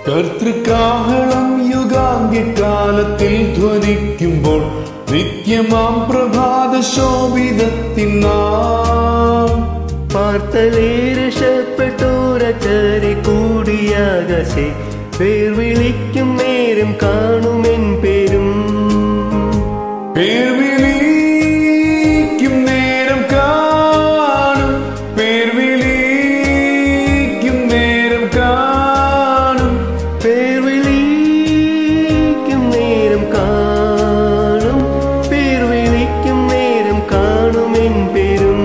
കർത്തൃകാഹളം യുഗാന്ത്യകാലത്തിൽ ധ്വനിക്കുമ്പോൾ നിത്യമാം പ്രഭാത ശോഭിതത്തിൻ നാം പാർത്തലേ രക്ഷപ്പെട്ടോരക്കരെ കൂടിയാകാശെ പേർ വിളിക്കും നേരം കാണുമെൻ പേരും പേർ വിളിക്കും നേരം കാണും പേർ വിളിക്കും നേരം കാണും പേർ വിളിക്കും നേരം കാണും പേർ വിളിക്കും നേരം കാണുമെൻ പേരും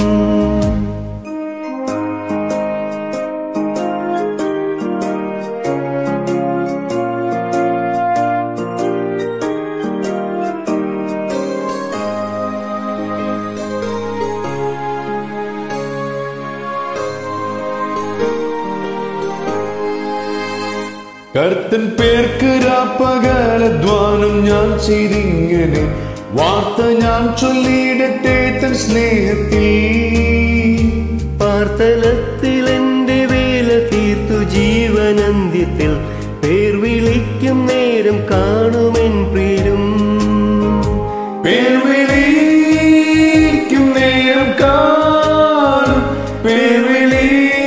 കർത്തൻ പേർക്ക് രാപ്പകലധ്വാനം ഞാൻ ചെയ്തിങ്ങനെ വാർത്ത ഞാൻ ചൊല്ലിയിടട്ടെ തൻ സ്നേഹത്തിൽ പാർത്തലത്തിൽ എന്റെ വേല തീർത്തു ജീവനന്ത്യത്തിൽ പേർ വിളിക്കും നേരം കാണുമെൻ പ്രിയരും പേർ വിളിക്കും നേരം കാണും പേർ വിളിക്കും